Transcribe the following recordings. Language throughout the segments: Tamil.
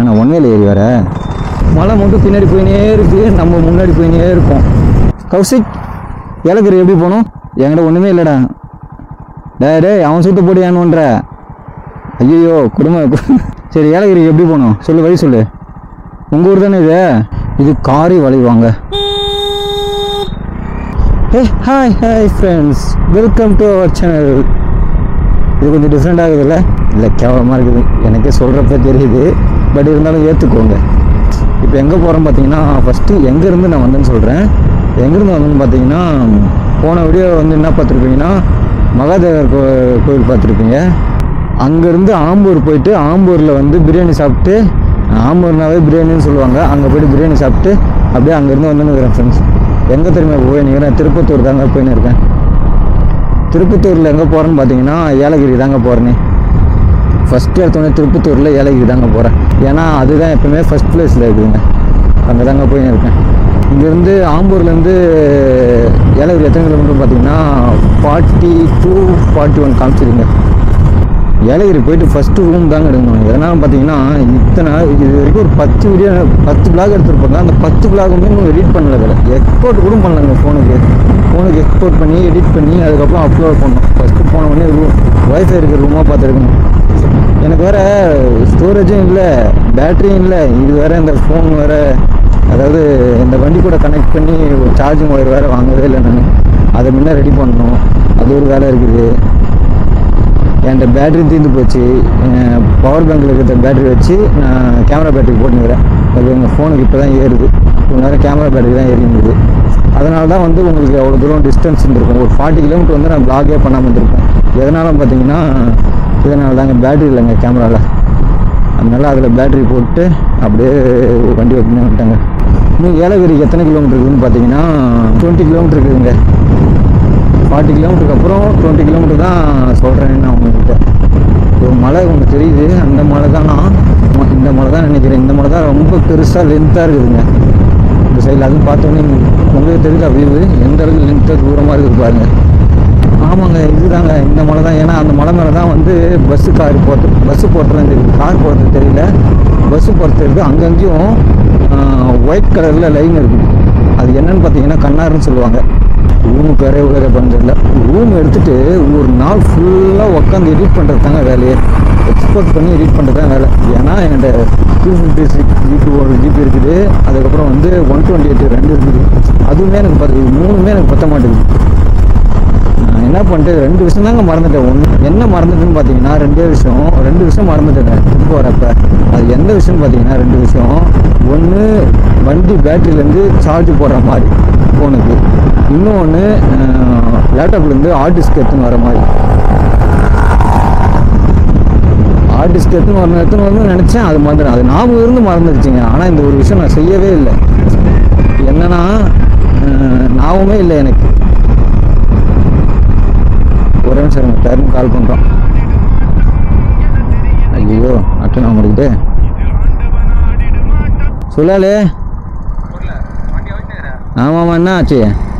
ஏன்னா ஒன்வேல ஏறி வர மலை மட்டும் பின்னாடி போயினே இருக்கு நம்ம முன்னாடி போயினே இருக்கோம் கௌசிக் ஏலகிரி எப்படி போகணும் என்கிட்ட ஒன்றுமே இல்லைடா டேய் டேய் அவன் சுட்டு போடியானுன்ற ஐயோ குடும்ப சரி ஏலகிரி எப்படி போகணும் சொல்லு வழி சொல்லு உங்கள் ஊர் தானே இது இது காரி வளைவாங்க hey hi hi friends welcome to our channel இது கொஞ்சம் டிஃப்ரெண்ட் ஆகுதுல்ல இல்லை கேவலமாக இருக்குது எனக்கே சொல்கிறப்ப தெரியுது பட் இருந்தாலும் ஏற்றுக்கோங்க இப்போ எங்கே போகிறோம் பார்த்தீங்கன்னா ஃபஸ்ட்டு எங்கேருந்து நான் வந்தேன்னு சொல்கிறேன் எங்கேருந்து வந்தேன்னு பார்த்தீங்கன்னா போன வீடியோ வந்து என்ன பார்த்துருப்பீங்கன்னா மகாதேவர் கோ கோயில் பார்த்துருப்பீங்க அங்கேருந்து ஆம்பூர் போயிட்டு ஆம்பூரில் வந்து பிரியாணி சாப்பிட்டு ஆம்பூர்னாவே பிரியாணின்னு சொல்லுவாங்க அங்கே போயிட்டு பிரியாணி சாப்பிட்டு அப்படியே அங்கேருந்து வந்துன்னு இருக்கிறேன் ஃப்ரெண்ட்ஸ் எங்கே தெரியுமா போய் நிற்கிறேன் திருப்பத்தூர் தாங்க போயின்னு இருக்கேன் திருப்பத்தூரில் எங்கே போகிறேன்னு பார்த்தீங்கன்னா ஏலகிரி தாங்க போகிறேனே ஃபஸ்ட்டு எடுத்தோடனே திருப்பத்தூரில் ஏலகிரி தாங்க போகிறேன் ஏன்னா அதுதான் எப்பவுமே ஃபஸ்ட் ப்ளேஸில் இருக்குதுங்க அங்கே தாங்க போயின்னு இருக்கேன் இங்கேருந்து ஆம்பூர்லேருந்து ஏலகிரி எத்தனை கிலோமீட்டர் பார்த்தீங்கன்னா ஃபார்ட்டி டூ ஃபார்ட்டி ஒன் காமிச்சிருங்க ஏலகிரி போயிட்டு ஃபஸ்ட்டு ரூம் தாங்க எடுக்கணும் எதனால பார்த்தீங்கன்னா இத்தனை இது வரைக்கும் ஒரு பத்து வீடியோ பத்து பிளாக் எடுத்திருப்பாங்க அந்த பத்து பிளாகுமே இன்னும் எடிட் பண்ணல வேலை எக்ஸ்போர்ட் கூட பண்ணலங்க ஃபோனுக்கு ஃபோனுக்கு எக்ஸ்போர்ட் பண்ணி எடிட் பண்ணி அதுக்கப்புறம் அப்லோட் பண்ணணும் ஃபஸ்ட்டு போன உடனே ரூம் ஒய்ஃபை இருக்கிற ரூமாக பார்த்து எடுக்கணும் எனக்கு வேறு ஸ்டோரேஜும் இல்லை பேட்டரியும் இல்லை இது வேறு இந்த ஃபோன் வேறு அதாவது இந்த வண்டி கூட கனெக்ட் பண்ணி சார்ஜிங் ஒயர் வேறு வாங்கவே இல்லை நான் அதை முன்ன ரெடி பண்ணணும் அது ஒரு வேலை இருக்குது என்கிட்ட பேட்டரி தீர்ந்து போச்சு பவர் பேங்க்கில் இருக்கிற பேட்டரி வச்சு நான் கேமரா பேட்டரி போட்டுக்கிறேன் அது எங்கள் ஃபோனுக்கு இப்போ தான் ஏறுது கொஞ்ச நேரம் கேமரா பேட்டரி தான் ஏறி இருந்தது அதனால தான் வந்து உங்களுக்கு அவ்வளோ தூரம் டிஸ்டன்ஸ் இருந்திருக்கும் ஒரு ஃபார்ட்டி கிலோமீட்டர் வந்து நான் பிளாகே பண்ணாமல் இருந்திருப்பேன் எதனால பார்த்தீங்கன்னா இதனால தாங்க பேட்டரி இல்லைங்க கேமராவில் அதனால அதில் பேட்டரி போட்டு அப்படியே வண்டி ஓட்டினே வந்துட்டாங்க இன்னும் ஏலகிரிக்கு எத்தனை கிலோமீட்டர் இருக்குதுன்னு பார்த்தீங்கன்னா டுவெண்ட்டி கிலோமீட்டர் இருக்குதுங்க ஃபார்ட்டி கிலோமீட்டருக்கு அப்புறம் டுவெண்ட்டி கிலோமீட்டர் தான் சொல்கிறேன் நான் உங்ககிட்ட ஒரு மலை ஒன்று தெரியுது அந்த மலை தானா ஆமா, இந்த மலை தான் நினைக்கிறேன் இந்த மலை தான் ரொம்ப பெருசாக லென்த்தாக இருக்குதுங்க இந்த சைடில் அதுவும் பார்த்தோன்னே உங்களுக்கு தெரியல வியூ எந்த அளவுக்கு லென்த்தாக தூரமாக இருக்குது பாருங்க ஆமாங்க இதுதாங்க இந்த மலை தான் ஏன்னா அந்த மலை மேலே தான் வந்து பஸ்ஸு கார் போகிறது பஸ்ஸு போகிறதுலாம் தெரியுது கார் போகிறது தெரியல பஸ்ஸு போகிறது இருக்குது அங்கங்கேயும் ஒயிட் கலரில் லைன் இருக்குது அது என்னன்னு பார்த்தீங்கன்னா கண்ணாருன்னு சொல்லுவாங்க ரூமுக்கு வேற வேற பண்ணுறதில்ல ரூம் எடுத்துட்டு ஒரு நாள் ஃபுல்லாக உட்காந்து எடிட் பண்ணுறது தாங்க வேலையே எக்ஸ்போர்ட் பண்ணி எடிட் பண்ணுறது தான் வேலை ஏன்னா என்கிட்ட டூ ஃபிஃப்டி சிக்ஸ் ஜிபி ஒரு ஜிபி இருக்குது அதுக்கப்புறம் வந்து ஒன் டுவெண்ட்டி எயிட் ரெண்டு இருக்குது அதுவுமே எனக்கு பத்து மூணுமே எனக்கு பத்த மாட்டேங்குது நான் என்ன பண்ணிட்டேன் ரெண்டு விஷயம் தாங்க மறந்துட்டேன் ஒன்று என்ன மறந்துட்டேன்னு பார்த்தீங்கன்னா ரெண்டே விஷயம் ரெண்டு விஷயம் மறந்துட்டேன் இப்போ வரப்ப அது எந்த விஷயம்னு பார்த்தீங்கன்னா ரெண்டு விஷயம் ஒன்று வண்டி பேட்டரியிலேருந்து சார்ஜ் போடுற மாதிரி ஃபோனுக்கு இன்னொன்று லேப்டாப்லேருந்து ஹார்ட் டிஸ்க் எடுத்துன்னு வர மாதிரி ஹார்ட் டிஸ்க் எடுத்துன்னு வரணும் எடுத்துன்னு வரணும்னு நினச்சேன் அது மறந்துடும் அது ஞாபகம் இருந்து மறந்துடுச்சுங்க ஆனால் இந்த ஒரு விஷயம் நான் செய்யவே இல்லை என்னன்னா அஹ், ஞாபகமே இல்லை எனக்கு ஒரே நிமிஷம் இருங்க டர்ன் கால் பண்ணுறோம் ஐயோ அட்டன் ஆக முடியுது சொல்லாலே ஆமாம்மா என்ன ஆச்சு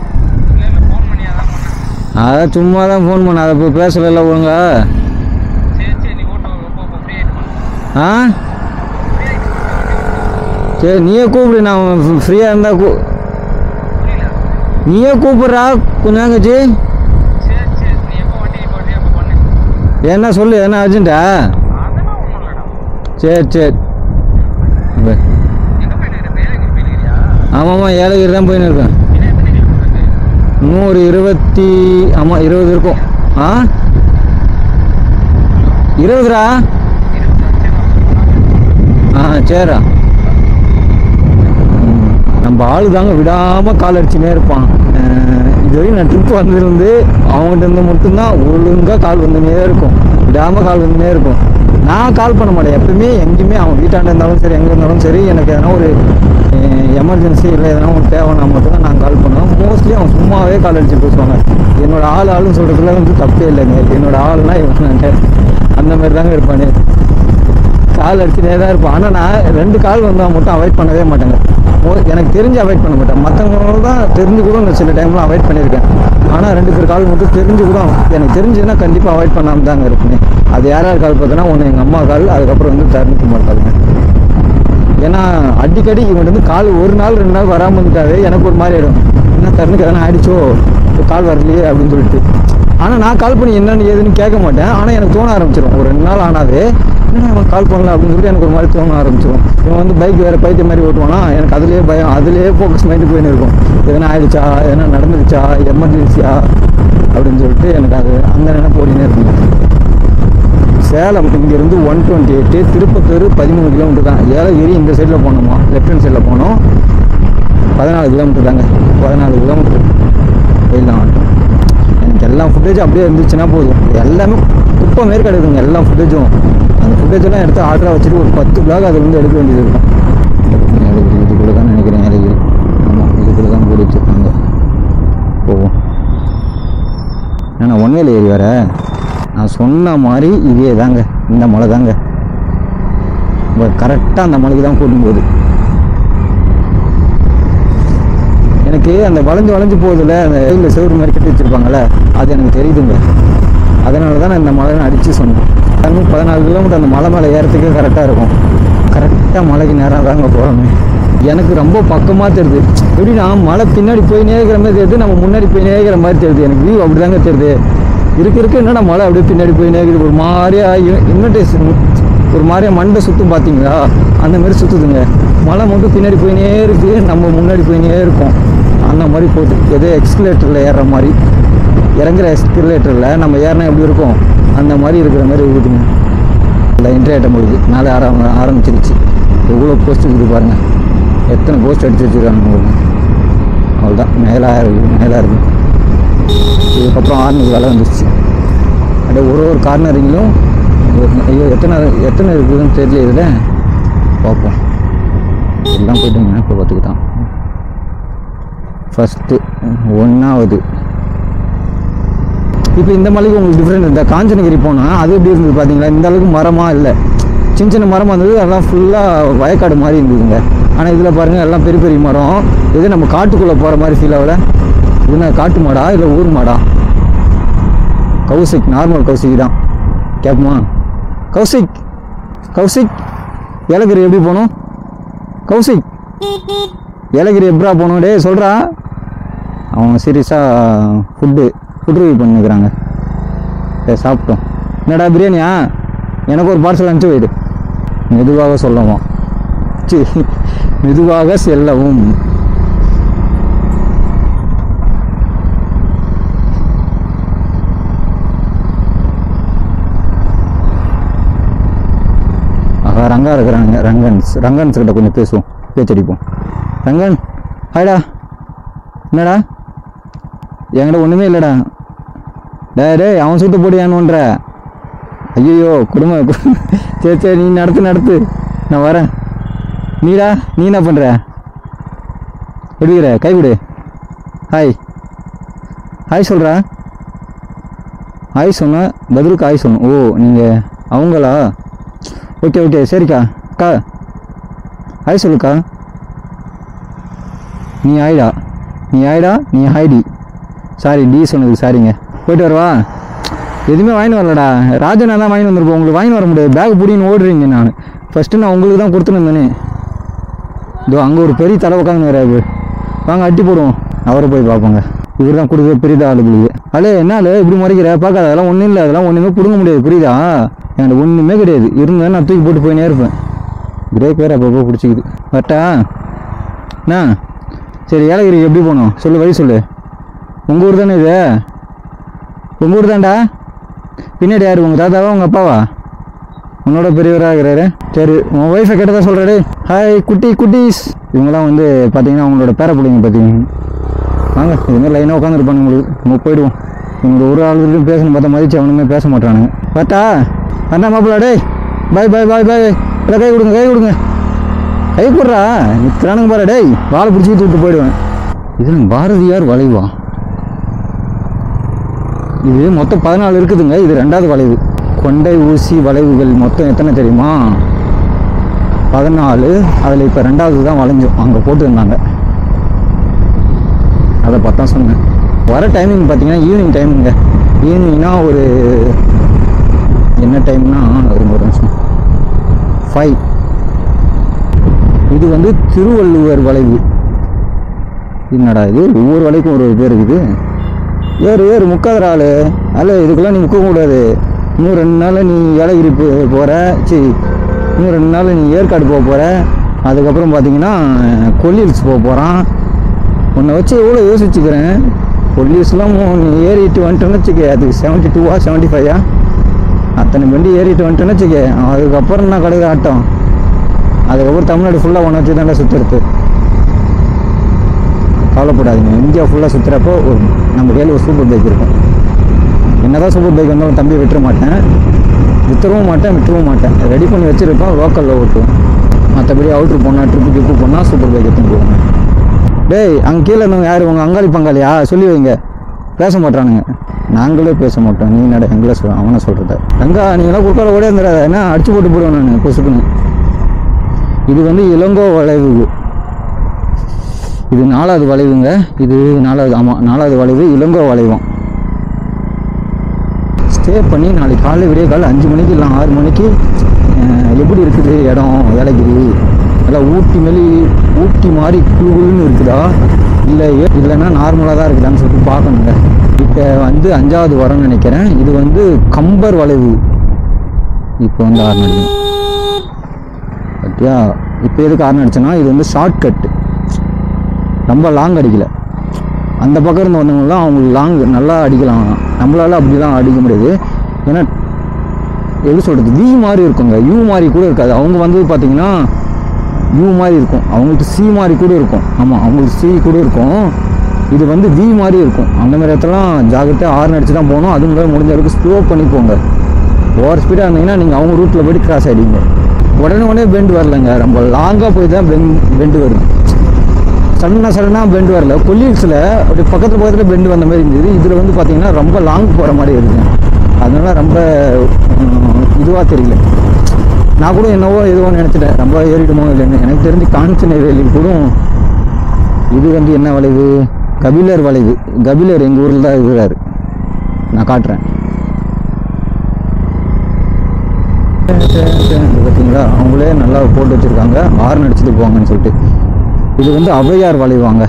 அதான் சும்மா தான் ஃபோன் பண்ண அதை போய் பேசல ஒழுங்கா ஆ சரி நீயே கூப்பிடு நான் ஃப்ரீயாக இருந்தால் கூ நீயே கூப்பிட்றா கொஞ்ச நேரம் கழிச்சு என்ன சொல்லு என்ன அர்ஜென்ட்டா சரி சரி பை. ஆமாம்மா ஏலகிரி தான் போயின்னு இருக்கேன் இன்னும் ஒரு இருபத்தி ஆமாம் இருபது இருக்கும் ஆ இருபதுரா ஆ சரிடா ம், நம்ம ஆளு தாங்க விடாமல் கால் அடிச்சுனே இருப்பான் அஹ், இது வரைக்கும் நான் ட்ரிப் வந்திருந்து அவங்ககிட்ட இருந்து மட்டும்தான் ஒழுங்காக கால் வந்துனே இருக்கும் விடாமல் கால் வந்துனே இருக்கும் நான் கால் பண்ண மாட்டேன் எப்பவுமே எங்கேயுமே அவன் வீட்டாண்ட இருந்தாலும் சரி எங்கே இருந்தாலும் சரி எனக்கு எதனா ஒரு எமர்ஜென்சி இல்லை எதனா ஒன்று தேவைன்னா மட்டும் தான் நான் கால் பண்ணுவேன் மோஸ்ட்லி அவன் சும்மாவே கால் அடிச்சு பேசுவாங்க என்னோட ஆள் ஆளுன்னு சொல்கிறதுல வந்து தப்பே இல்லைங்க என்னோட ஆள்னா இவன் அந்த மாதிரி தாங்க இருப்பானே கால் அடிச்சுட்டே தான் இருப்பேன் ஆனால் நான் ரெண்டு கால் வந்தால் மட்டும் அவாய்ட் பண்ணவே மாட்டேங்க மோ- எனக்கு தெரிஞ்சு அவாய்ட் பண்ண மாட்டேன் மற்றவங்களோட தான் தெரிஞ்சு கூட நான் சில டைம்ல அவாய்ட் பண்ணியிருக்கேன் ஆனால் ரெண்டு பேர் கால் மட்டும் தெரிஞ்சு கூட எனக்கு தெரிஞ்சுன்னா கண்டிப்பாக அவாய்ட் பண்ணாமல் தாங்க இருப்பேன் அது யார் யார் கால் பார்த்தோன்னா ஒன்று எங்கள் அம்மா கால் அதுக்கப்புறம் வந்து தருணிக்குமார் காலுங்க அடிக்கடி இவன் வந்து கால் ஒரு நாள் ரெண்டு நாள் வராமல் வந்துட்டாவே எனக்கு ஒரு மாதிரி ஆயிடும் என்ன தருணுக்கு எதனா ஆயிடுச்சோ இப்போ கால் வரலையே அப்படின்னு சொல்லிட்டு ஆனால் நான் கால் பண்ணி என்னன்னு ஏதுன்னு கேட்க மாட்டேன் ஆனால் எனக்கு தோண ஆரம்பிச்சிடும் ஒரு ரெண்டு நாள் ஆனாவே என்ன அவன் கால் பண்ணல அப்படின்னு சொல்லிட்டு எனக்கு ஒரு மாதிரி தோண ஆரம்பிச்சிடும் இவன் வந்து பைக் வேறு பைத்திய மாதிரி ஓட்டுவானா எனக்கு அதுலேயே பயம் அதுலேயே ஃபோக்கஸ் மைண்டு போயின்னு இருக்கும் எதனா ஆயிடுச்சா எதனா நடந்துருச்சா எமர்ஜென்சியா அப்படின்னு சொல்லிட்டு எனக்கு அது அந்த நினைப்பு ஓடினே இருக்கும் சேலம் இங்கேருந்து ஒன் டுவெண்ட்டி எயிட்டு திருப்பத்தூர் பதிமூணு கிலோமீட்டர் தான் ஏலகிரி இந்த சைடில் போனோமா லெஃப்ட் ஹேண்ட் சைடில் போனோம் பதினாலு கிலோமீட்டர் தாங்க பதினாலு கிலோமீட்டர் போயிடலாம் எனக்கு எல்லா ஃபுட்டேஜும் அப்படியே இருந்துச்சுன்னா போதும் எல்லாமே குப்பை மாரி கிடைக்குதுங்க எல்லா ஃபுட்டேஜும் அந்த ஃபுட்டேஜெல்லாம் எடுத்து ஆர்டராக வச்சுட்டு ஒரு பத்து பிளாக் அதுல இருந்து எடுக்க வேண்டியது இருக்கும் ஏலகிரி இதுக்குள்ள தான் நினைக்கிறேன் ஏலகிரி ஆமாம் இதுக்குள்ள தான் போட்டு வச்சுருக்காங்க போவோம் ஏன்னா ஒன்வேல ஏறி வர நான் சொன்ன மாதிரி இதே தாங்க இந்த மலை தாங்க கரெக்டாக அந்த மலைக்கு தான் கூட்டும் போகுது எனக்கு அந்த வளைஞ்சு வளைஞ்சு போகுதுல அந்த இந்த செவ்வறு மாதிரி கட்டி வச்சிருப்பாங்கல்ல அது எனக்கு தெரியுதுங்க அதனால தான் நான் இந்த மலை அடித்து சொன்னேன் அதுவும் பதினாலு கிலோமீட்டர் அந்த மலை மேலே ஏறத்துக்கே கரெக்டாக இருக்கும் கரெக்டாக மலைக்கு நேரம் தாங்க போகிறோமே எனக்கு ரொம்ப பக்கமாக தெரியுது எப்படின்னா மலை பின்னாடி போய் நேர்கிற மாதிரி தெரியுது நம்ம முன்னாடி போய் நேர்கிற மாதிரி தெரியுது எனக்கு வியூ அப்படி தாங்க தெரியுது இருக்க இருக்க என்னடா மலை அப்படியே பின்னாடி போய் நேர்க்குது ஒரு மாதிரியா இன்விடேஷன் ஒரு மாதிரியா மண்டை சுற்றும் பார்த்தீங்களா அந்த மாதிரி சுற்றுதுங்க மலை மட்டும் பின்னாடி போயினே இருக்கு நம்ம முன்னாடி போயினே இருக்கோம் அந்த மாதிரி போகுது ஏதோ எக்ஸ்கலேட்டரில் ஏறுற மாதிரி இறங்குற எக்ஸ்கலேட்டரில் நம்ம ஏறினா எப்படி இருக்கும் அந்த மாதிரி இருக்கிற மாதிரி இருக்குதுங்க இல்லை என்ட்ரி ஆகிட்ட முடியுது மேலே ஆரம் ஆரம்பிச்சிருச்சு எவ்வளோ போஸ்ட் இருக்குது பாருங்கள் எத்தனை போஸ்ட் அடிச்சு வச்சுருக்காங்க பாருங்க அவ்வளோதான் மேலே இருக்குது மேலே இருக்குது இதுக்கப்புறம் ஆறுநூறு வேலை வந்துருச்சு அப்படியே ஒரு ஒரு கார்னரிங்லையும் ஒரு- ஐயோ எத்தனை எத்தனை இருக்குதுன்னு தெரியல இதில் பார்ப்போம் எல்லாம் போயிட்டு மேப்பை பார்த்துக்கிட்டான் ஃபஸ்ட்டு ஒன்றாவது இப்போ இந்த மலைக்கு உங்களுக்கு டிஃப்ரெண்ட் இந்த காஞ்சனகிரி போனால் அது எப்படி இருந்தது பார்த்தீங்களா இந்த அளவுக்கு மரமாக இல்லை சின்ன சின்ன மரமாக இருந்தது அதெல்லாம் ஃபுல்லாக வயக்காடு மாதிரி இருந்ததுங்க ஆனால் இதில் பாருங்கள் எல்லாம் பெரிய பெரிய மரம் இது நம்ம காட்டுக்குள்ளே போகிற மாதிரி ஃபீல் ஆகல இது என்ன காட்டு மாடா இல்லை ஊர் மாடா கௌசிக் நார்மல் கௌசிக் தான் கேட்போமா கௌசிக் கௌசிக் ஏலகிரி எப்படி போகணும் கௌசிக் ஏலகிரி எப்படா போகணும் டேய் சொல்கிறா அவங்க சீரியஸாக ஃபுட்டு ஃபுட் ரிவ்யூ பண்ணிக்கிறாங்க சரி சாப்பிட்டோம் என்னடா பிரியாணியா எனக்கு ஒரு பார்சல் அனுப்பிச்சு போயிடு மெதுவாக சொல்லவும் சி மெதுவாக செல்லவும் ஆஹா ரங்கா இருக்கிறாங்க ரங்கன்ஸ் ரங்கன்ஸ் கிட்ட கொஞ்சம் பேசுவோம் பேச்சடிப்போம் ரங்கன் ஹாய்டா என்னடா என்கிட்ட ஒன்றுமே இல்லைடா டேய் டேய் அவன் சுட்டு போடியானுன்ற ஐயோ குடும்ப கு- சரி சரி நீ நடத்து நடத்து நான் வரேன் நீடா நீ என்ன பண்ணுற எப்படிங்கிற கை கொடு ஹாய் ஹாய் சொல்கிறா ஹாய் சொன்ன பதிலுக்கு ஹாய் சொன்னோம் ஓ நீங்கள் அவங்களா ஓகே ஓகே சரிக்கா அக்கா ஹாய் சொல்லுக்கா நீ ஆயிடா நீ ஆயிடா நீ ஹாய்டி சாரி டி சொன்னதுக்கு சாரிங்க போயிட்டு வரவா எதுவுமே வாங்கிட்டு வரலடா ராஜனா தான் வாங்கிட்டு வந்திருப்போம் உங்களுக்கு வாங்கிட்டு வர முடியாது பேக் பிடின்னு ஓடுறீங்க நான் ஃபஸ்ட்டு நான் உங்களுக்கு தான் கொடுத்துருந்தேனே இதோ அங்கே ஒரு பெரிய தலை உட்காந்துங்கிறாரு வாங்க அட்டி போடுவோம் அவரை போய் பார்ப்போங்க இவர் தான் கொடுக்குற பெரிய ஆளுகளுக்கு அலே என்ன ஆளு இப்படி முறைக்கிற பார்க்காத அதெல்லாம் ஒன்றும் இல்லை அதெல்லாம் ஒன்றுமே பிடுங்க முடியாது புரியுதா என்கிட்ட ஒன்றுமே கிடையாது இருந்தால் நான் தூக்கி போட்டு போயினே இருப்பேன் பிரேக் வேறு அப்பப்போ பிடிச்சிக்குது வரட்டா என்ன சரி ஏலகிரி எப்படி போகணும் சொல்லு வழி சொல்லு உங்கள் ஊர் தானே இது உங்கள் ஊர் தான்டா பின்னாடி யார் உங்கள் தாத்தாவா உங்கள் அப்பாவா உன்னோட பெரியவராக இருக்கிறாரு சரி உன் ஒய்ஃபை கேட்டதா சொல்கிறாரு ஹாய் குட்டி குட்டீஸ் இவங்கெல்லாம் வந்து பார்த்தீங்கன்னா அவங்களோட பேர பிள்ளைங்க பார்த்தீங்க வாங்க இதுமாதிரி லைனாக உட்காந்துருப்பாங்க உங்களுக்கு நம்ம போயிடுவோம் இவங்க ஒரு ஆளுக்கும் பேசணும் பார்த்தா மதிச்சு அவனுமே பேச மாட்டானுங்க பார்த்தா அண்ணா மாப்பிள்ளா டேய் பாய் பாய் பாய் பாய் இல்லை கை கொடுங்க கை கொடுங்க கை கொடுறா நிற்கிறானுங்க பாரு டேய் வாழை பிடிச்சிட்டு விட்டு போயிடுவேன் இது பாரதியார் வளைவா இது மொத்தம் பதினாலு இருக்குதுங்க இது ரெண்டாவது வளைவு கொண்டை ஊசி வளைவுகள் மொத்தம் எத்தனை தெரியுமா பதினாலு அதில் இப்போ ரெண்டாவது தான் வளைஞ்சோம் அங்கே போட்டுருந்தாங்க அதை பார்த்தா சொன்னேன் வர டைமிங் பார்த்தீங்கன்னா ஈவினிங் டைமுங்க ஈவினிங்னா ஒரு என்ன டைம்னா ஒரு ஒரு நிமிஷம் ஃபைவ் இது வந்து திருவள்ளுவர் வளைவு என்னடா இது ஒவ்வொரு வளைக்கும் ஒரு ஒரு பேர் இருக்குது ஏறு ஏறு முக்காதர ஆளு அல்ல இதுக்கெல்லாம் நீ முக்க கூடாது இன்னும் ரெண்டு நாள் நீ ஏலகிரி போ- போற சரி இன்னும் ரெண்டு நாள் நீ ஏற்காடு போக போற அதுக்கப்புறம் பார்த்தீங்கன்னா கொல்லில்ஸ் போக போகிறான் உன்னை வச்சு எவ்வளோ யோசிச்சுக்கிறேன் கொல்லிஸ்லாம் நீ ஏறிட்டு வந்துட்டேன்னு வச்சுக்க அது செவன்ட்டி டூவா செவன்ட்டி ஃபைவா அத்தனை வண்டி ஏறிட்டு வந்துட்டேன்னு வச்சுக்க அதுக்கப்புறம் என்ன கிடையாது ஆட்டம் அதுக்கப்புறம் தமிழ்நாடு ஃபுல்லாக ஒன்று வச்சு தாண்டா சுற்றுறது கவலைப்படாதீங்க இந்தியா ஃபுல்லாக சுற்றுறப்போ ஒரு நம்ம கையில் ஒரு சூப்பர் பைக் இருக்கும் என்னதான் சூப்பர் பைக் வந்தாலும் தம்பி விட்டுற மாட்டேன் வித்துறவும் மாட்டேன் விட்டுறவும் மாட்டேன் ரெடி பண்ணி வச்சுருப்பேன் லோக்கலில் ஓட்டுவேன் மற்றபடி அவுட்ரு போனால் ட்ரிப்பு கிப்பு போனால் சூப்பர் பைக் எடுத்துன்னு போவாங்க டேய் அங்கே கீழே இருந்தவங்க யார் உங்கள் அங்காளி பங்காளியா சொல்லி வைங்க பேச மாட்டானுங்க நாங்களே பேச மாட்டோம் நீ நட எங்களை சொல் அவனை சொல்கிறத எங்கா நீங்களாம் குறுக்கால ஓடே இருந்துடாத என்ன அடிச்சு போட்டு போடுவேன் நான் பொசுக்குன்னு இது வந்து இளங்கோ வளைவு இது நாலாவது வளைவுங்க இது நாலாவது ஆமாம் நாலாவது வளைவு இளங்கோ வளைவம் ஸ்டே பண்ணி நாளைக்கு காலையில் விடிய காலை அஞ்சு மணிக்கு இல்லை ஆறு மணிக்கு அஹ், எப்படி இருக்குது இடம் ஏலகிரி நல்லா ஊட்டி மேலே ஊட்டி மாதிரி குழுகுழுன்னு இருக்குதா இல்லை இல்லைன்னா நார்மலாக தான் இருக்குதான்னு சொல்லிட்டு பார்க்கணுங்க இப்போ வந்து அஞ்சாவது வரம்னு நினைக்கிறேன் இது வந்து கம்பர் வளைவு இப்போ வந்து ஆறு அடிக்கணும் பத்தியா இப்போ எதுக்கு ஆறு அடிச்சேன்னா இது வந்து ஷார்ட் கட்டு ரொம்ப லாங் அடிக்கல அந்த பக்கம் இருந்து வந்தவங்களாம் அவங்களுக்கு லாங் நல்லா அடிக்கலாம் நம்மளால அப்படிலாம் அடிக்க முடியாது ஏன்னா எப்படி சொல்கிறது வி மாதிரி இருக்குங்க யூ மாதிரி கூட இருக்காது அவங்க வந்து பார்த்தீங்கன்னா யூ மாதிரி இருக்கும் அவங்களுக்கு சி மாதிரி கூட இருக்கும் ஆமாம் அவங்களுக்கு சி கூட இருக்கும் இது வந்து வி மாதிரி இருக்கும் அந்த மாதிரி இடத்துலலாம் ஜாக்கிரதையாக ஆறு அடிச்சு தான் போகணும் அதுவும் கூட முடிஞ்ச அளவுக்கு ஸ்லோ பண்ணி போங்க ஓவர் ஸ்பீடாக இருந்தீங்கன்னா நீங்கள் அவங்க ரூட்டில் போயிட்டு கிராஸ் ஆகிடுங்க உடனே உடனே பெண்டு வரலங்க ரொம்ப லாங்காக போய் தான் பெண்ட் பெண்டு வருது சடனாக சடனாக பெண்டு வரல கொல்லீக்ஸில் அப்படி பக்கத்தில் பக்கத்தில் பெண்டு வந்த மாதிரி இருந்தது இதில் வந்து பார்த்தீங்கன்னா ரொம்ப லாங் போகிற மாதிரி இருக்குது அதனால ரொம்ப இதுவாக தெரியல நான் கூட என்னவோ எதுவோ நினச்சிட்டேன் ரொம்ப ஏறிடுமோ இல்லைன்னு எனக்கு தெரிஞ்சு காஞ்சனவேலி கூட இது வந்து என்ன வளைவு கபிலர் வளைவு கபிலர் எங்கள் ஊரில் தான் இருக்கிறாரு நான் காட்டுறேன் பார்த்தீங்களா அவங்களே நல்லா போட்டு வச்சுருக்காங்க ஆறு அடிச்சுட்டு போவாங்கன்னு சொல்லிட்டு இது வந்து அவையார் வளைவாங்க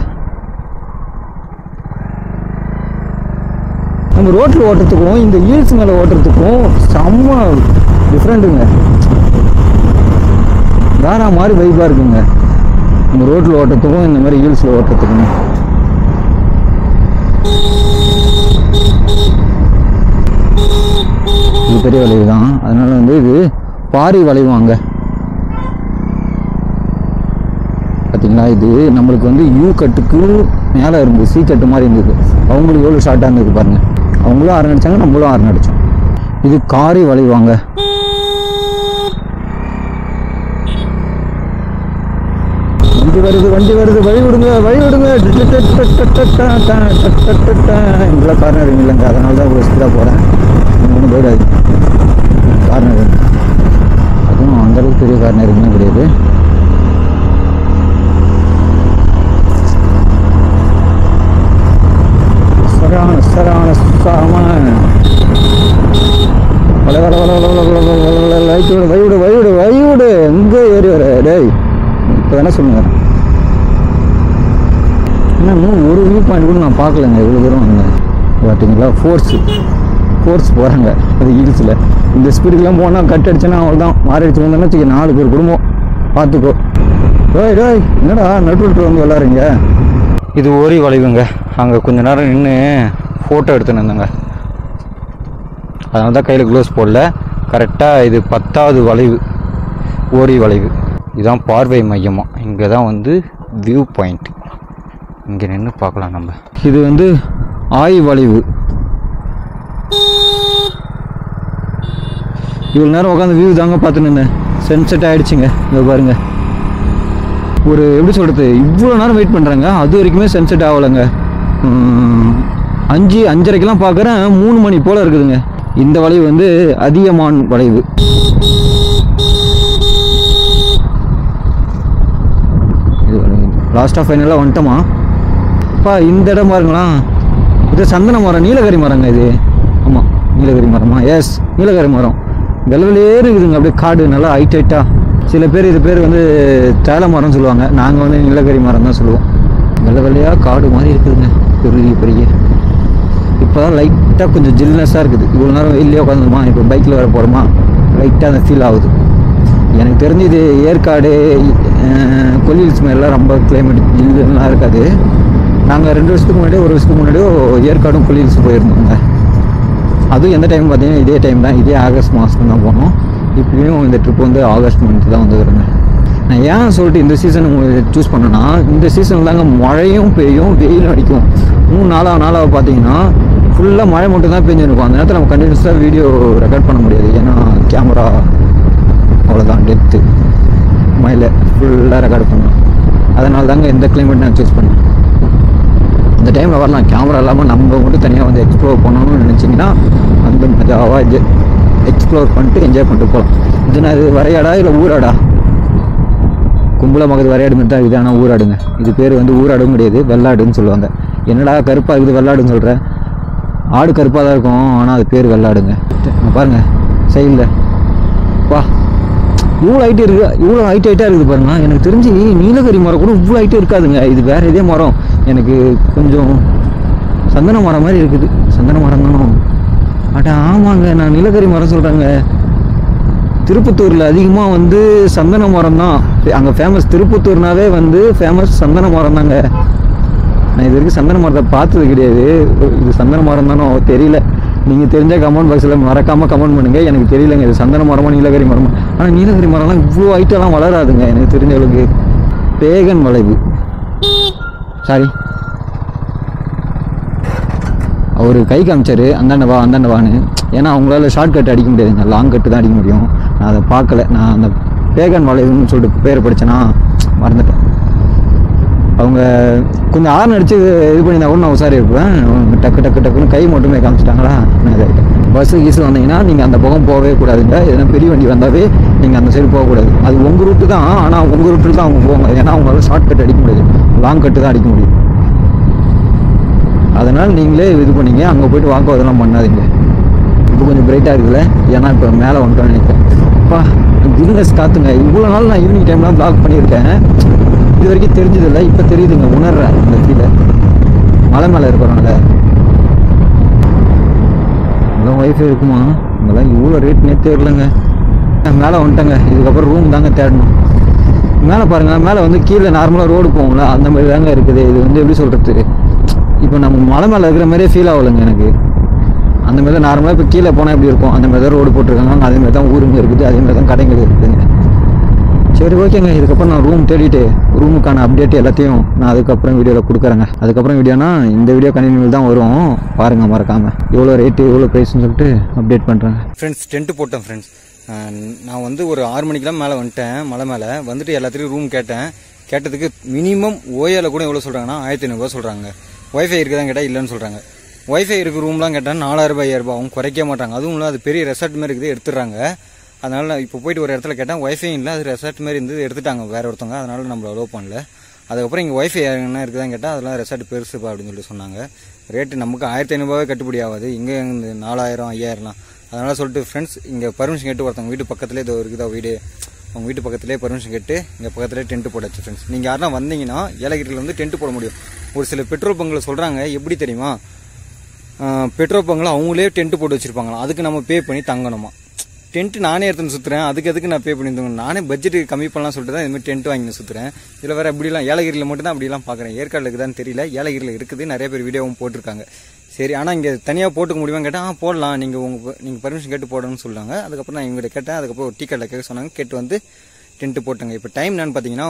நம்ம ரோட்டில் ஓட்டுறதுக்கும் இந்த ஹீல்ஸ் மேலே ஓட்டுறதுக்கும் செம்ம டிஃப்ரெண்ட்டுங்க வேற மாதிரி வைப்பாக இருக்குங்க நம்ம ரோட்டில் ஓட்டுறதுக்கும் இந்த மாதிரி ஹீல்ஸில் ஓட்டுறதுக்கும் இது பெரிய வளைவு தான் அதனால வந்து இது பாரி வளைவாங்க பார்த்தீங்களா இது நம்மளுக்கு வந்து யூ கட்டுக்கு மேலே இருந்தது சி கட்டு மாதிரி இருந்தது அவங்களுக்கு எவ்வளோ ஷார்ட்டாக இருந்தது பாருங்க அவங்களும் ஆறு அடிச்சாங்க நம்மளும் ஆறு அடித்தோம் இது காரி வளைவாங்க வண்டி வருது வண்டி வருது வழி விடுங்க வழி விடுங்க இவ்வளோ கார்னர் இல்லைங்க அதனால தான் இவ்வளோ ஸ்பீடாக போகிறேன் ஒன்றும் போயிடாது கார்னர் அதுவும் அந்தளவுக்கு பெரிய கார்னர் இருக்குன்னு கிடையாது சரான சரான சாமன் வள வள வள வள வள வள வள வள வள லைட் விடு வழி விடு வழி விடு வழி விடு எங்கே ஏறி வர டேய் இப்போ தானே சொல்லுங்க என்ன இன்னும் ஒரு வியூ பாயிண்ட் கூட நான் பார்க்கலங்க இவ்வளோ தூரம் வந்தேன் பார்த்தீங்களா ஃபோர்ஸு ஃபோர்ஸ் போகிறாங்க அது ஹில்ஸில் இந்த ஸ்பீடுக்கெலாம் போனால் கட் அடிச்சேன்னா அவ்வளோதான் மாறி அடிச்சு வந்தோன்னா வச்சுக்க நாலு பேர் குடும்பம் பார்த்துக்கோ டேய் டேய் என்னடா நடுவில் வந்து விளாட்றீங்க இது ஓரி வளைவுங்க அங்கே கொஞ்ச நேரம் நின்று ஃபோட்டோ எடுத்துன்னு இருந்தாங்க அதனால தான் கையில் க்ளோஸ் போடல கரெக்டாக இது பத்தாவது வளைவு ஓரி வளைவு இதுதான் பார்வை மையமாக இங்கே தான் வந்து வியூ பாயிண்ட் இங்கே நின்று பார்க்கலாம் நம்ம இது வந்து ஆய் வளைவு இவ்வளோ நேரம் உட்காந்து வியூ தாங்க பார்த்து நின்னேன் சென்செட் ஆகிடுச்சிங்க இங்கே பாருங்க ஒரு எப்படி சொல்கிறது இவ்வளோ நேரம் வெயிட் பண்ணுறாங்க அது வரைக்குமே சென்செட் ஆகலைங்க உம், அஞ்சு அஞ்சரைக்கெல்லாம் பார்க்குறேன் மூணு மணி போல் இருக்குதுங்க இந்த வளைவு வந்து அதியமான் வளைவு இது லாஸ்ட்டாக ஃபைனலாக வந்துட்டோமா அப்பா இந்த இடம் பாருங்களா இது சந்தன மரம் நீலகிரி மரங்க இது ஆமாம் நீலகிரி மரமா எஸ் நீலகிரி மரம் வெள்ளவிலே இருக்குதுங்க அப்படியே காடு நல்லா ஹைட் ஹைட்டாக சில பேர் இது பேர் வந்து தேல மரம்னு சொல்லுவாங்க நாங்கள் வந்து நீலகிரி மரம் தான் சொல்லுவோம் வெள்ளை வெள்ளையாக காடு மாதிரி இருக்குதுங்க பெரிய பெரிய இப்போ தான் லைட்டாக கொஞ்சம் ஜில்னஸாக இருக்குது இவ்வளோ நேரம் வெயிலே உட்காந்துமா இப்போ பைக்கில் வர போகிறோமா லைட்டாக அந்த ஃபீல் ஆகுது எனக்கு தெரிஞ்சு இது ஏற்காடு அஹ், கொல்லில்ஸ் மேலாம் ரொம்ப கிளைமேட் ஜில்லுலாம் இருக்காது நாங்கள் ரெண்டு வருஷத்துக்கு முன்னாடியோ ஒரு வருஷத்துக்கு முன்னாடியோ ஏற்காடும் கொல்லில்ஸ் போயிருந்தோங்க அதுவும் எந்த டைம் பார்த்தீங்கன்னா இதே டைம் தான் இதே ஆகஸ்ட் மாதம் தான் போனோம் இப்பயும் இந்த ட்ரிப் வந்து ஆகஸ்ட் மந்த் தான் வந்துருங்க நான் ஏன் சொல்லிட்டு இந்த சீசன் சூஸ் பண்ணேன்னா இந்த சீசன் தாங்க மழையும் பெய்யும் வெயிலும் அடிக்கும் மூணு நாளாக நாளாக பார்த்தீங்கன்னா ஃபுல்லாக மழை மட்டும் தான் பெஞ்சிருக்கும் அந்த நேரத்தில் நம்ம கண்டினியூஸாக வீடியோ ரெக்கார்ட் பண்ண முடியாது ஏன்னா கேமரா அவ்வளோதான் டெப்த்து மழையில் ஃபுல்லாக ரெக்கார்ட் பண்ணணும் அதனால தாங்க இந்த கிளைமேட் நான் சூஸ் பண்ணேன் இந்த டைமில் வரலாம் கேமரா இல்லாமல் நம்ம மட்டும் தனியாக வந்து எக்ஸ்ப்ளோர் பண்ணணும்னு நினச்சிங்கன்னா அந்த மஜாவாக எக்ஸ்ப்ளோர் பண்ணிட்டு என்ஜாய் பண்ணிட்டு போகலாம் இது நான் இது வரையாடா இல்லை ஊராடா கும்பல மகது வரையாடு மாதிரி தான் இது ஆனால் ஊராடுங்க இது பேர் வந்து ஊராடும் கிடையாது வெள்ளாடுன்னு சொல்லுவாங்க என்னடா கருப்பாக இருக்குது வெள்ளாடுன்னு சொல்கிறேன் ஆடு கருப்பாக தான் இருக்கும் ஆனால் அது பேர் வெள்ளாடுங்க இங்க பாருங்க சைடில் வா இவ்வளோ ஹைட்டு இருக்கு இவ்வளோ ஹைட் ஹைட்டாக இருக்குது பாருங்க எனக்கு தெரிஞ்சு நீலகிரி மரம் கூட இவ்வளோ ஹைட்டு இருக்காதுங்க இது வேற இதே மரம் எனக்கு கொஞ்சம் சந்தன மரம் மாதிரி இருக்குது சந்தன மரம் தானோ அட ஆமாங்க நான் நீலகிரி மரம் சொல்கிறேங்க திருப்பத்தூரில் அதிகமாக வந்து சந்தன மரம் தான் அங்கே ஃபேமஸ் திருப்பத்தூர்னாவே வந்து ஃபேமஸ் சந்தன மரம் தாங்க நான் இது வரைக்கும் சந்தன மரத்தை பார்த்தது கிடையாது இது சந்தன மரம் தானோ தெரியல நீங்கள் தெரிஞ்ச கமெண்ட் பாக்ஸில் மறக்காமல் கமெண்ட் பண்ணுங்கள் எனக்கு தெரியலங்க இது சந்தன மரமா நீலகிரி மரமா ஆனால் நீலகிரி மரம்லாம் இவ்வளோ ஹைட்டெல்லாம் வளராதுங்க எனக்கு தெரிஞ்ச அளவுக்கு பேகன் வளைவு சாரி அவர் கை காமிச்சாரு அந்தாண்ட வா அந்தாண்ட வான்னு ஏன்னா அவங்களால ஷார்ட் கட் அடிக்க முடியாதுங்க லாங் கட்டு தான் அடிக்க முடியும் நான் அதை பார்க்கல நான் அந்த பேகன் வளைவுன்னு சொல்லிட்டு பேர் படிச்சேனா மறந்துட்டேன் அவங்க கொஞ்சம் ஆர்ன் அடிச்சு இது பண்ணியிருந்தா கூட நான் உசாரி இருப்பேன் அவங்க டக்கு டக்கு டக்குன்னு கை மட்டுமே காமிச்சிட்டாங்களா நான் இதாகிட்டேன் பஸ்ஸு கீஸு வந்தீங்கன்னா நீங்கள் அந்த பக்கம் போகவே கூடாதுங்க எதனா பெரிய வண்டி வந்தாவே நீங்கள் அந்த சைடு போகக்கூடாது அது உங்கள் ரூட்டு தான் ஆனால் உங்கள் ரூட்டில் தான் அவங்க போவாங்க ஏன்னா அவங்களால ஷார்ட் கட் அடிக்க முடியாது லாங் கட்டு தான் அடிக்க முடியும் அதனால் நீங்களே இது பண்ணீங்க அங்கே போயிட்டு வாக்கு அதெல்லாம் பண்ணாதீங்க இப்போ கொஞ்சம் பிரைட்டாக இருக்குல்ல ஏன்னா இப்போ மேலே வந்துட்டோம்னு நினைக்கிறேன் அப்பா பிஸ்னஸ் காத்துங்க இவ்வளோ நாள் நான் ஈவினிங் டைம்லாம் ப்ளாக் பண்ணியிருக்கேன் இது வரைக்கும் தெரிஞ்சதில்ல இப்போ தெரியுதுங்க உணர்றேன் இந்த ஃபீலை மலை மேலே இருக்கிறனால இங்கெல்லாம் ஒய்ஃபை இருக்குமா இங்கெல்லாம் இவ்வளோ ரேட்னே தெரியலங்க நான் மேலே வந்துட்டேங்க இதுக்கப்புறம் ரூம் தாங்க தேடணும் மேலே பாருங்க மேலே வந்து கீழே நார்மலாக ரோடு போகும்ல அந்த மாதிரி தாங்க இருக்குது இது வந்து எப்படி சொல்கிறது இப்போ நம்ம மலை மேலே இருக்கிற மாதிரியே ஃபீல் ஆகலைங்க எனக்கு அந்த மாதிரி தான் நார்மலாக இப்போ கீழே போனால் எப்படி இருக்கும் அந்த மாதிரி தான் ரோடு போட்டிருக்காங்க அதே மாதிரி தான் ஊருங்க இருக்குது அதே மாதிரி தான் கடைகள் இருக்குதுங்க சரி ஓகேங்க இதுக்கப்புறம் நான் ரூம் தேடிட்டு ரூமுக்கான அப்டேட் எல்லாத்தையும் நான் அதுக்கப்புறம் வீடியோவில் கொடுக்குறேங்க அதுக்கப்புறம் வீடியோனா இந்த வீடியோ கண்டினியூ தான் வரும் பாருங்க மறக்காம எவ்வளோ ரேட்டு எவ்வளோ ப்ரைஸ்னு சொல்லிட்டு அப்டேட் பண்ணுறேங்க ஃப்ரெண்ட்ஸ் டென்ட்டு போட்டேன் ஃப்ரெண்ட்ஸ் நான் வந்து ஒரு ஆறு மணிக்கெல்லாம் மேலே வந்துட்டேன் மலை மேலே வந்துட்டு எல்லாத்துலேயும் ரூம் கேட்டேன் கேட்டதுக்கு மினிமம் ஓயாவில் கூட எவ்வளோ சொல்கிறாங்கன்னா ஆயிரத்தி ஐநூறுரூவா சொல்கிறாங்க ஒய்ஃபை இருக்குதான் கேட்டால் இல்லைன்னு சொல்கிறாங்க ஒய்ஃபை இருக்க ரூம்லாம் கேட்டால் நாலாயிரம் ரூபாய் ஐயாயிரம் ரூபாய் அவங்க குறைக்க மாட்டாங்க அதுவும் இல்லை அது பெரிய ரெசார்ட் மாதிரி இருக்குது எடுத்துடுறாங்க அதனால நான் இப்போ போயிட்டு ஒரு இடத்துல கேட்டேன் ஒய்ஃபை இல்லை அது ரெசார்ட் மாதிரி இருந்து எடுத்துட்டாங்க வேற ஒருத்தவங்க அதனால நம்மள அலோவ் பண்ணல அதுக்கப்புறம் இங்கே ஒய்ஃபை என்ன இருக்குதான்னு கேட்டால் அதெல்லாம் ரெசார்ட் பெருசுப்பா அப்படின்னு சொல்லி சொன்னாங்க ரேட்டு நமக்கு ஆயிரத்தி ஐநூறுபாவே கட்டுப்படி ஆகாது இங்கே இந்த நாலாயிரம் ஐயாயிரம்லாம் அதனால சொல்லிட்டு ஃப்ரெண்ட்ஸ் இங்கே பர்மிஷன் கேட்டு ஒருத்தவங்க வீட்டு பக்கத்துலேயே இதோ இருக்குதா வீடு அவங்க வீட்டு பக்கத்துலேயே பர்மிஷன் கேட்டு இங்கே பக்கத்துலேயே டென்ட் போட்டாச்சு ஃப்ரெண்ட்ஸ் நீங்கள் யாருன்னா வந்தீங்கன்னா ஏலகிரியில் வந்து டென்ட் போட முடியும் ஒரு சில பெட்ரோல் பங்கில் சொல்கிறாங்க எப்படி தெரியுமா ஆஹ் பெட்ரோல் பங்கில் அவங்களே டென்ட் போட்டு வச்சிருப்பாங்களாம் அதுக்கு நம்ம பே பண்ணி தங்கணுமா டென்ட் நானே எடுத்துன்னு சுற்றுறேன் அதுக்கு எதுக்கு நான் பே பண்ணி தங்கணும் நானே பட்ஜெட் கம்மி பண்ணலாம் சொல்லிட்டு தான் இதுமாதிரி டென்ட் வாங்கி சுற்றுறேன் இதில் வேறு அப்படிலாம் ஏலகிரியில் மட்டும் தான் அப்படிலாம் பார்க்குறேன் ஏற்காடில் இருக்குதான்னு தெரியல ஏலகிரியில் இருக்குது நிறைய பேர் வீடியோவும் போட்டிருக்காங்க சரி ஆனால் இங்கே தனியாக போட்டுக்க முடியுமான்னு கேட்டால் ஆ போடலாம் நீங்கள் உங்கள் நீங்கள் பர்மிஷன் கேட்டு போடணும்னு சொன்னாங்க அதுக்கப்புறம் நான் இவங்ககிட்ட கேட்டேன் அதுக்கப்புறம் ஒரு டிக்கெட்டில் கேட்க சொன்னாங்க கேட்டு வந்து டென்ட்டு போட்டேங்க இப்போ டைம் என்னன்னு பார்த்தீங்கன்னா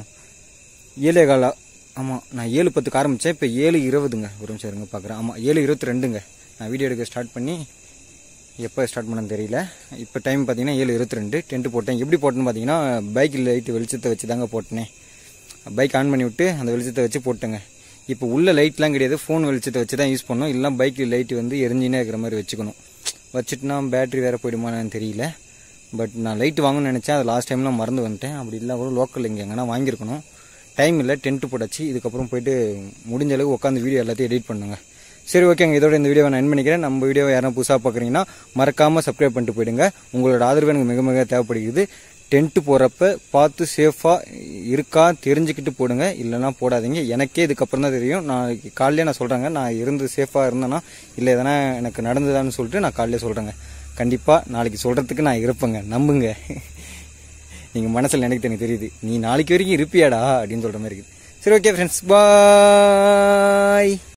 ஏழே காலா ஆமாம் நான் ஏழு பத்துக்கு ஆரம்பித்தேன் இப்போ ஏழு இருபதுங்க ஒரு நிமிஷம் இருங்க பார்க்குறேன் ஆமாம் ஏழு இருபத்தி ரெண்டுங்க நான் வீடியோ எடுக்க ஸ்டார்ட் பண்ணி எப்போ ஸ்டார்ட் பண்ணேன்னு தெரியல இப்போ டைம் பார்த்தீங்கன்னா ஏழு இருபத்தி ரெண்டு டென்ட்டு போட்டேன் எப்படி போட்டேன்னு பார்த்தீங்கன்னா பைக் லைட்டு வெளிச்சத்தை வச்சு தாங்க போட்டேனே பைக் ஆன் பண்ணி விட்டு அந்த வெளிச்சத்தை வச்சு போட்டேங்க இப்போ உள்ள லைட்லாம் கிடையாது ஃபோன் வெளிச்சத்தை வச்சு தான் யூஸ் பண்ணணும் இல்லை பைக் லைட் வந்து எரிஞ்சினே இருக்கிற மாதிரி வச்சுக்கணும் வச்சுட்டுனா பேட்டரி வேறு போயிடுமான்னு தெரியல பட் நான் லைட் வாங்கணும்னு நினச்சேன் அது லாஸ்ட் டைம்லாம் மறந்து வந்துட்டேன் அப்படி இல்லை கூட லோக்கல் இங்கே எங்கன்னா வாங்கியிருக்கணும் டைம் இல்லை டென்ட்டு போட்டாச்சு இதுக்கப்புறம் போயிட்டு முடிஞ்ச அளவுக்கு உட்காந்து வீடியோ எல்லாத்தையும் எடிட் பண்ணுங்க சரி ஓகேங்க இதோட இந்த வீடியோவை நான் என் பண்ணிக்கிறேன் நம்ம வீடியோ யாரும் புதுசாக பார்க்குறீங்கன்னா மறக்காமல் சப்ஸ்கிரைப் பண்ணிட்டு போயிடுங்க உங்களோட ஆதரவு எனக்கு மிக மிக தேவைப்படுகிறது டென்ட்டு போகிறப்ப பார்த்து சேஃபாக இருக்கா தெரிஞ்சுக்கிட்டு போடுங்க இல்லைன்னா போடாதீங்க எனக்கே இதுக்கப்புறம் தான் தெரியும் நான் காலையிலே நான் சொல்கிறேங்க நான் இருந்து சேஃபாக இருந்தேன்னா இல்லை எதனா எனக்கு நடந்ததான்னு சொல்லிட்டு நான் காலையிலே சொல்கிறேங்க கண்டிப்பாக நாளைக்கு சொல்கிறதுக்கு நான் இருப்பேங்க நம்புங்க நீங்கள் மனசில் நினைக்கிறது எனக்கு தெரியுது நீ நாளைக்கு வரைக்கும் இருப்பியாடா அப்படின்னு சொல்கிற மாதிரி இருக்குது சரி ஓகே ஃப்ரெண்ட்ஸ் பாய்